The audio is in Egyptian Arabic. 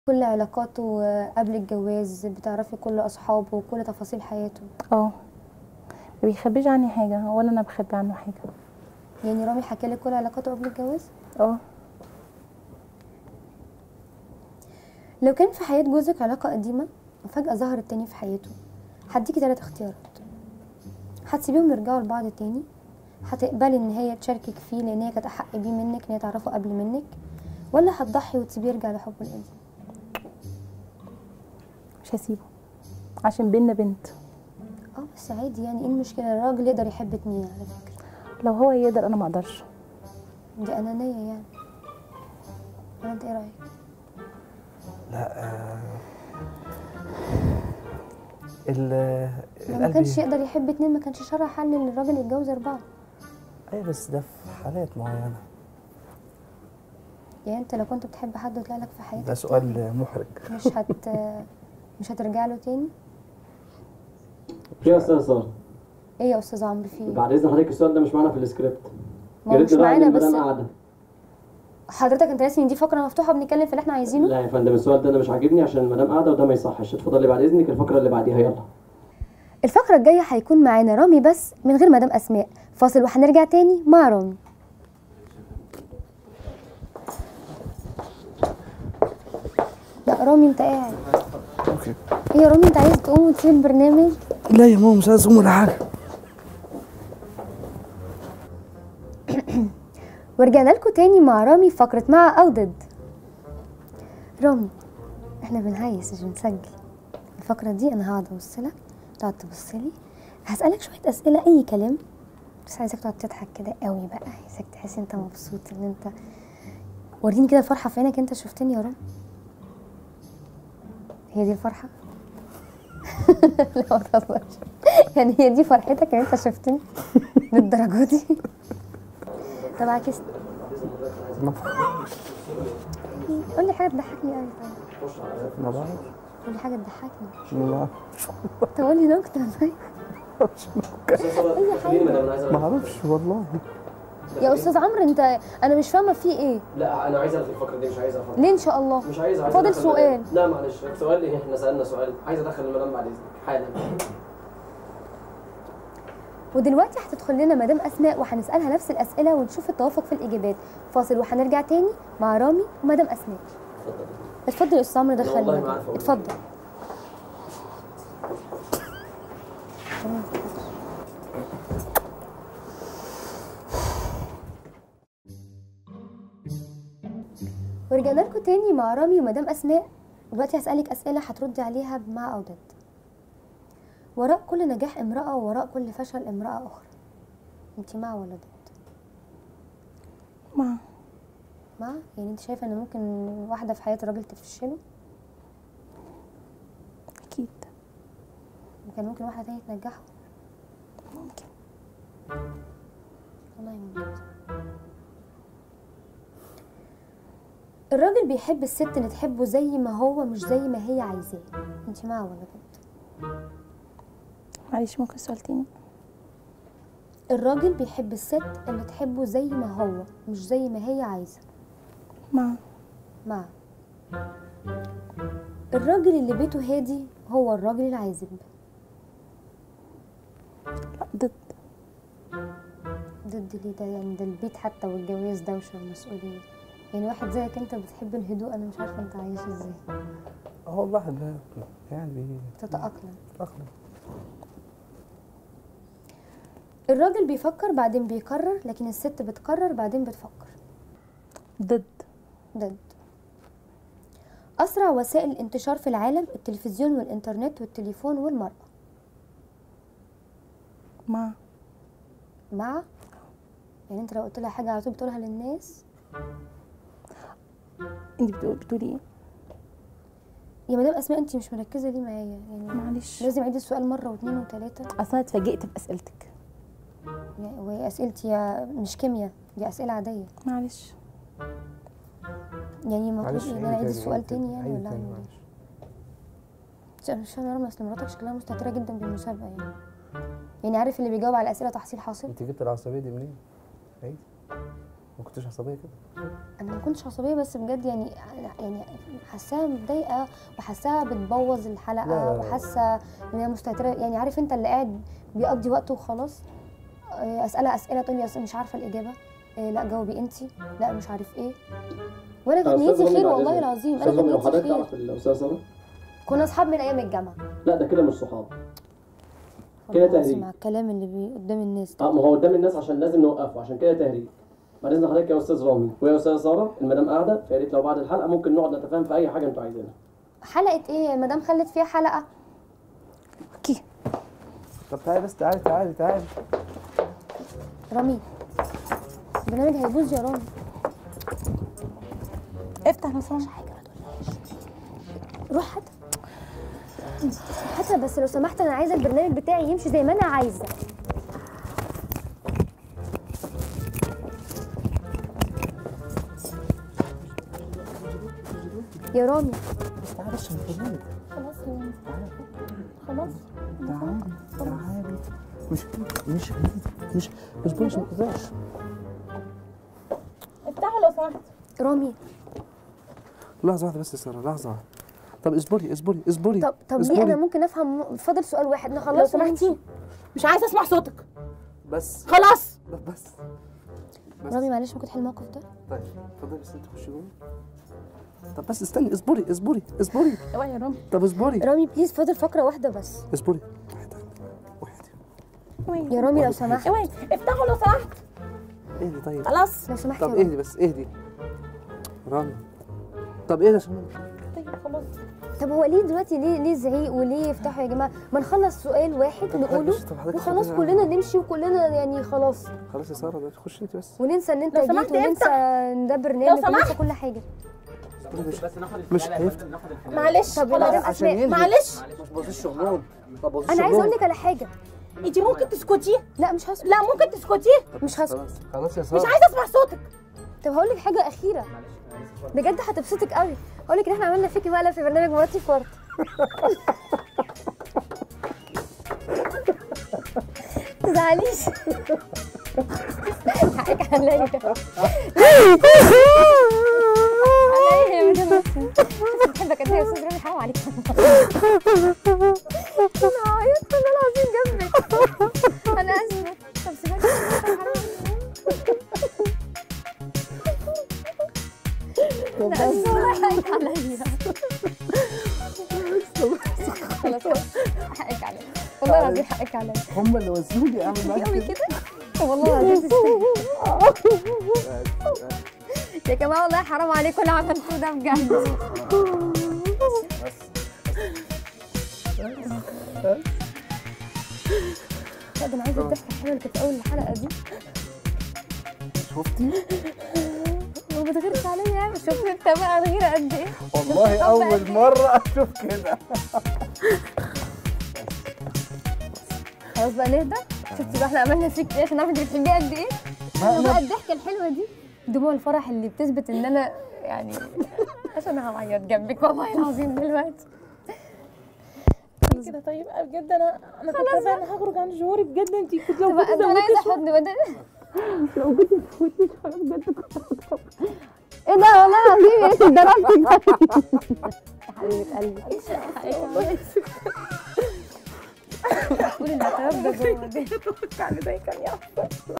كل علاقاته قبل الجواز بتعرفي كل اصحابه وكل تفاصيل حياته اه ما بيخبيش عني حاجه ولا انا بخبي عنه حاجه يعني رامي حكى لك كل علاقاته قبل الجواز اه لو كان في حياة جوزك علاقة قديمة وفجأة ظهرت تاني في حياته هديكي تلات اختيارات هتسيبيهم يرجعوا لبعض تاني هتقبلي ان هي تشاركك فيه لان هي كانت احق بيه منك ان هي تعرفه قبل منك ولا هتضحي وتسيبيه يرجع لحبه القديم مش هسيبه عشان بينا بنت اه بس عادي يعني ايه المشكلة الراجل يقدر يحب اتنين على فكرة لو هو يقدر انا ما اقدرش دي انانية يعني ولا انت ايه رأيك لا آه، ال لو ما القلب كانش يقدر يحب اتنين ما كانش شرع حل ان الراجل يتجوز اربعة ايوه بس ده في حالات معينه يعني انت لو كنت بتحب حد وطلع لك في حياتك ده سؤال محرج مش هت مش هترجع له تاني في يا استاذ ساره ايه يا استاذ عمرو في ايه بعد اذن حضرتك السؤال ده مش معانا في السكريبت ما هو يا مش ريت نراعي معانا إن بس المدام قاعده حضرتك انت راسم ان دي فقره مفتوحه بنتكلم في اللي احنا عايزينه لا يا فندم السؤال ده انا مش عاجبني عشان المدام قاعده وده ما يصحش اتفضلي بعد اذنك الفقره اللي بعديها يلا الفقره الجايه هيكون معانا رامي بس من غير مدام اسماء فاصل وهنرجع تاني مع رامي لا رامي انت قاعد اوكي ايه يا رامي انت عايز تقوم وتسيب البرنامج لا يا ماما مش عايز اقوم ولا حاجه ورجعنا لكم تاني مع رامي في فقرة مع أو ضد رامي احنا بنهيس مش بنسجل الفقرة دي أنا هقعد أبص لك تقعد تبص لي هسألك شوية أسئلة أي كلام بس عايزك تقعد تضحك كده قوي بقى عايزك تحس انت مبسوط ان انت وريني كده الفرحة في عينك انت شفتني يا رامي هي دي الفرحة لا ما تهزرش يعني هي دي فرحتك ان انت شفتني للدرجة دي طب عكست قول لي حاجه تضحكني قوي طيب ما بعرفش قول لي حاجه تضحكني ما طب قول لي نكته طيب اي حاجه ما اعرفش والله يا استاذ عمرو انت انا مش فاهمه في ايه لا انا عايز الغي الفقره دي مش عايز افكر ليه ان شاء الله مش عايز عايز فاضل أدخل سؤال. المدام. لا معلش سؤال ايه احنا سالنا سؤال عايز ادخل المدام بعد اذنك حالا ودلوقتي هتدخل لنا مدام اسماء وهنسالها نفس الاسئله ونشوف التوافق في الاجابات فاصل وهنرجع تاني مع رامي ومدام اسماء اتفضل اتفضل يا استاذ عمرو لا دخلنا والله ما كده. عارفة أقول. اتفضل ورجعنا لكم تاني مع رامي ومدام اسماء دلوقتي هسألك أسئلة هتردي عليها بمع أو ضد وراء كل نجاح امرأة ووراء كل فشل امرأة أخرى انت مع ولا ضد؟ مع مع يعني انت شايفة ان ممكن واحدة في حياة الراجل تفشله اكيد وكان ممكن واحدة تانية تنجحه ممكن والله ممكن الراجل بيحب الست اللي تحبه زي ما هو مش زي ما هي عايزاه انت مع ولا ضد؟ معلش ممكن سؤال تاني الراجل بيحب الست اللي تحبه زي ما هو مش زي ما هي عايزة مع مع الراجل اللي بيته هادي هو الراجل العازب لا ضد ضد ليه ده يعني ده البيت حتى والجواز دوشة ومسؤولية يعني واحد زيك انت بتحب الهدوء انا مش عارفة انت عايش ازاي هو الواحد ده يعني تتأقلم بيتأقلم الراجل بيفكر بعدين بيقرر لكن الست بتقرر بعدين بتفكر ضد ضد أسرع وسائل الانتشار في العالم التلفزيون والإنترنت والتليفون والمرأة مع مع يعني انت لو قلت لها حاجة على طول بتقولها للناس انت بتقول بتقولي ايه يا مدام أسماء انت مش مركزة ليه معايا يعني معلش لازم أعيد السؤال مرة واثنين وثلاثة اصلا أنا اتفاجئت باسئلتك يعني وهي أسئلتي يا مش كيمياء دي أسئلة عادية معلش يعني المفروض معلش ان عيدي انا اعيد تاني، السؤال عيدي تاني يعني عيدي ولا تاني، اعمل ايه؟ معلش. بس انا مش فاهمه يا رنا اصل مراتك شكلها مستهتره جدا بالمسابقه يعني يعني عارف اللي بيجاوب على الاسئله تحصيل حاصل انت جبت العصبيه دي منين؟ عيدي ما كنتش عصبيه كده انا ما كنتش عصبيه بس بجد يعني يعني حاساها متضايقه وحاساها بتبوظ الحلقه لا، لا، لا. وحاسه ان هي مستهتره يعني عارف انت اللي قاعد بيقضي وقته وخلاص آه، اسالها اسئله تقول لي أصل مش عارفه الاجابه آه، لا جاوبي انت لا مش عارف ايه وانا كانت أستاذ نيتي رامي خير بعد والله إذنك. العظيم انا استاذ كانت رامي لو نيتي حضرتك خير تعرف الاستاذ ساره كنا اصحاب من ايام الجامعه لا ده كده مش صحاب كده خلاص تهريج. مع الكلام اللي بي قدام الناس ده اه ما هو قدام الناس عشان لازم نوقفه عشان كده تهريج بعد اذن حضرتك يا استاذ رامي ويا استاذه ساره المدام قاعده فيا ريت لو بعد الحلقه ممكن نقعد نتفاهم في اي حاجه انتوا عايزينها حلقه ايه يا مدام خلت فيها حلقه كي طب تعالي بس تعالي تعالي تعالي رامي البرنامج هيبوظ يا رامي افتح لسان روح هات هاتها بس لو سمحت انا عايزه البرنامج بتاعي يمشي زي ما انا عايزه يا رامي بس تعالي بس البرنامج خلاص يا ماما. خلاص تعالي تعالي مش مش مش مش بوليس ما تقدرش افتحوا لو سمحت رامي لحظه واحده بس يا ساره لحظه واحده طب اصبري اصبري اصبري طب طب ليه اصبري. انا ممكن افهم فاضل سؤال واحد لو نخلصه سمحتي ونمشي مش عايزه اسمع صوتك بس خلاص بس بس رامي معلش ممكن تحل الموقف ده طيب اتفضلي بس انت خشي جوه طب بس استني اصبري اصبري اصبري اوعي يا رامي طب اصبري رامي بليز فاضل فقره واحده بس اصبري واحده واحده اوعي يا رامي لو سمحت اوعي افتحوا لو سمحت اهدي طيب خلاص لو سمحت يا طب رامي اهدي بس اهدي رامي طب اهدي عشان طيب خلاص طب هو ليه دلوقتي ليه ليه زعيق وليه يفتحوا يا جماعه ما نخلص سؤال واحد طب نقوله حضرتك- طب حضرتك وخلاص خلينا- كلنا نمشي وكلنا يعني خلاص خلاص يا ساره دلوقتي خشي انت بس وننسى ان انت لو جيت سمحت وننسى ان ده برنامج لو وننسى سمحت. كل حاجه مش هيفتح معلش طب يا خلاص مدام عشان اسماء ينهي. معلش ما تبوظيش شغلهم ما تبوظيش انا عايزه شغلهم. اقول لك على حاجه انت ممكن تسكتي لا مش هسكت لا ممكن تسكتي مش هسكت خلاص خلاص يا مش ساره عايزه اسمع صوتك طب هقول لك حاجه اخيره بجد هتبسطك قوي هقول لك ان احنا عملنا فيكي مقلب في برنامج مراتي فرط تزعليش حقك عليا عليا يا مدام بحبك قد ايه يا استاذ رامي حرام عليك انا عيطت والله العظيم جنبك انا اسفه طب سيبك لا اسفه والله حقك عليا خلاص خلاص حقك عليا والله العظيم حقك عليا هم اللي وزنوني اعمل معاك قوي كده كده والله العظيم تستاهل يا جماعه والله حرام عليكم اللي عملتوه ده بجد لا ده انا عايزه الضحكه الحلوه اللي كانت في اول الحلقه دي شفتي ما بتغيرش عليا يعني شوف انت بقى الغيره قد ايه والله طب اول بقى. مره اشوف كده خلاص بقى نهدى شفتي بقى احنا عملنا فيك ايه عشان نعرف انت بتحبيه قد ايه بقى الضحكه الحلوه دي دموع الفرح اللي بتثبت ان انا يعني عشان انا هعيط جنبك والله العظيم دلوقتي كده طيب بجد انا انا كنت فعلا هخرج عن شعوري بجد انت كنت لو طب كنت انا زودتي عايزه شوية- حضن بدل لو كنت زودتي شويه بجد كنت هخرج. ايه ده والله العظيم انت اتضربتي حبيبه قلبي قولي الاعتراف ده جوه ده يعني ده كان يحصل